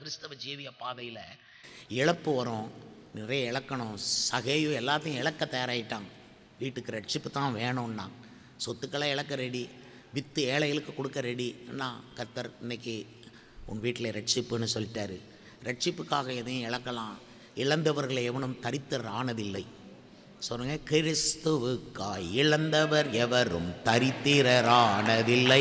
கிறிஸ்தவ ஜீவிய பாதையில் இழப்பு வரும் நிறைய இழக்கணும் சகையும் எல்லாத்தையும் இழக்க தயாராகிட்டான் வீட்டுக்கு ரட்சிப்பு தான் வேணும்னா சொத்துக்களை இழக்க ரெடி வித்து ஏழைகளுக்கு கொடுக்க ரெடின்னா கர்த்தர் இன்னைக்கு உன் வீட்டில் ரட்சிப்புன்னு சொல்லிட்டாரு ரட்சிப்புக்காக எதையும் இழக்கலாம் இழந்தவர்களை எவனும் தரித்தர் ஆனதில்லை சொல்லுங்க கிறிஸ்துவுக்காய் இழந்தவர் எவரும் தரித்திரரானதில்லை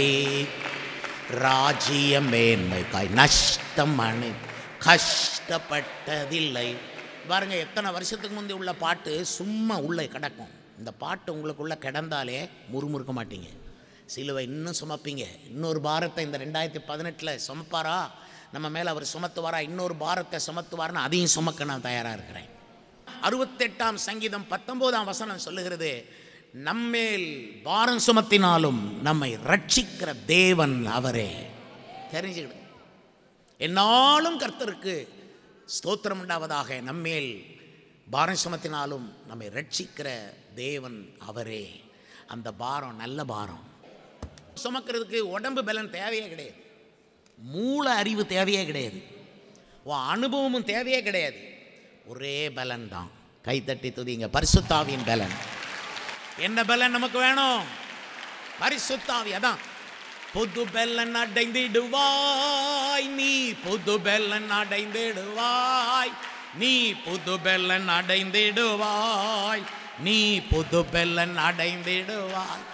ராஜ்ய மேன்மைக்காய் நஷ்டம் அணு கஷ்டப்பட்டதில்லை பாருங்க எத்தனை வருஷத்துக்கு முந்தி உள்ள பாட்டு சும்மா உள்ளே கிடக்கும் இந்த பாட்டு உங்களுக்குள்ள கிடந்தாலே முறுமுறுக்க மாட்டீங்க சிலுவை இன்னும் சுமப்பீங்க இன்னொரு பாரத்தை இந்த ரெண்டாயிரத்தி பதினெட்டில் சுமப்பாரா நம்ம மேலே அவர் சுமத்துவாரா இன்னொரு பாரத்தை சுமத்துவார்னு அதையும் சுமக்க நான் தயாராக இருக்கிறேன் அறுபத்தெட்டாம் சங்கீதம் பத்தொன்பதாம் வசனம் சொல்லுகிறது நம்மேல் பாரம் சுமத்தினாலும் நம்மை ரட்சிக்கிற தேவன் அவரே தெரிஞ்சுக்கிடு என்னாலும் கர்த்தருக்கு ஸ்தோத்திரம் உண்டாவதாக நம்மேல் பாரம் சுமத்தினாலும் நம்மை ரட்சிக்கிற தேவன் அவரே அந்த பாரம் நல்ல பாரம் சுமக்கிறதுக்கு உடம்பு பலன் தேவையே கிடையாது மூல அறிவு தேவையே கிடையாது உன் அனுபவமும் தேவையே கிடையாது ஒரே பலன் தான் கைத்தட்டி துதிங்க பரிசுத்தாவியின் பலன் என்ன பலன் நமக்கு வேணும் பரிசுத்தாவி அதான் புது பெல்லன் அடைந்திடுவாய் நீ புது பெல்லன் அடைந்திடுவாய் நீ புது பெல்லன் அடைந்திடுவாய் நீ புது பெல்லன் அடைந்திடுவாய்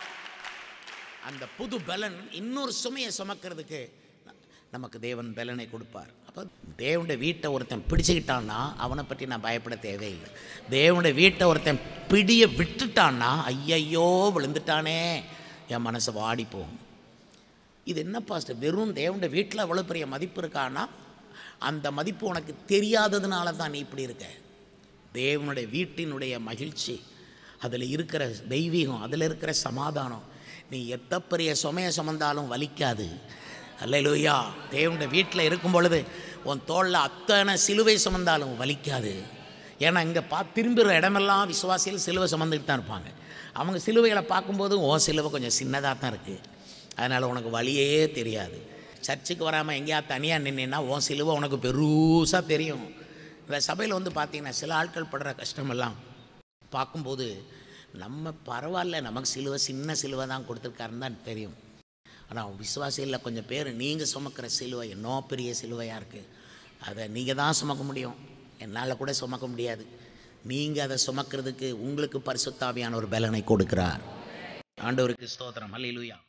அந்த புது பலன் இன்னொரு சுமையை சுமக்கிறதுக்கு நமக்கு தேவன் பலனை கொடுப்பார் அப்போ தேவனுடைய வீட்டை ஒருத்தன் பிடிச்சுக்கிட்டான்னா அவனை பற்றி நான் பயப்பட தேவையில்லை தேவனுடைய வீட்டை ஒருத்தன் பிடிய விட்டுட்டான்னா ஐயையோ விழுந்துட்டானே என் மனசு வாடி போகும் இது என்ன பாஸ்டர் வெறும் தேவனுடைய வீட்டில் அவ்வளோ பெரிய மதிப்பு இருக்கான்னா அந்த மதிப்பு உனக்கு தெரியாததுனால தான் நீ இப்படி இருக்க தேவனுடைய வீட்டினுடைய மகிழ்ச்சி அதில் இருக்கிற தெய்வீகம் அதில் இருக்கிற சமாதானம் நீ எத்த பெரிய சுமையை சுமந்தாலும் வலிக்காது அல்லையா தேவனுடைய வீட்டில் இருக்கும் பொழுது உன் தோளில் அத்தனை சிலுவை சுமந்தாலும் வலிக்காது ஏன்னா இங்கே பா திரும்புகிற இடமெல்லாம் விசுவாசிகள் சிலுவை சுமந்துட்டு தான் இருப்பாங்க அவங்க சிலுவைகளை பார்க்கும்போது உன் சிலுவை கொஞ்சம் சின்னதாக தான் இருக்குது அதனால் உனக்கு வழியே தெரியாது சர்ச்சுக்கு வராமல் எங்கேயா தனியாக நின்னா உன் சிலுவை உனக்கு பெருசாக தெரியும் இந்த சபையில் வந்து பார்த்தீங்கன்னா சில ஆட்கள் படுற கஷ்டமெல்லாம் பார்க்கும்போது நம்ம பரவாயில்ல நமக்கு சிலுவை சின்ன சிலுவை தான் கொடுத்துருக்காருன்னு தான் தெரியும் ஆனால் விசுவாசிகளில் கொஞ்சம் பேர் நீங்கள் சுமக்கிற சிலுவை என்னோ பெரிய சிலுவையாக இருக்குது அதை நீங்கள் தான் சுமக்க முடியும் என்னால் கூட சுமக்க முடியாது நீங்கள் அதை சுமக்கிறதுக்கு உங்களுக்கு பரிசுத்தாவியான ஒரு பலனை கொடுக்கிறார் ஆண்டவருக்கு ஸ்தோத்திரம் அல்லேலூயா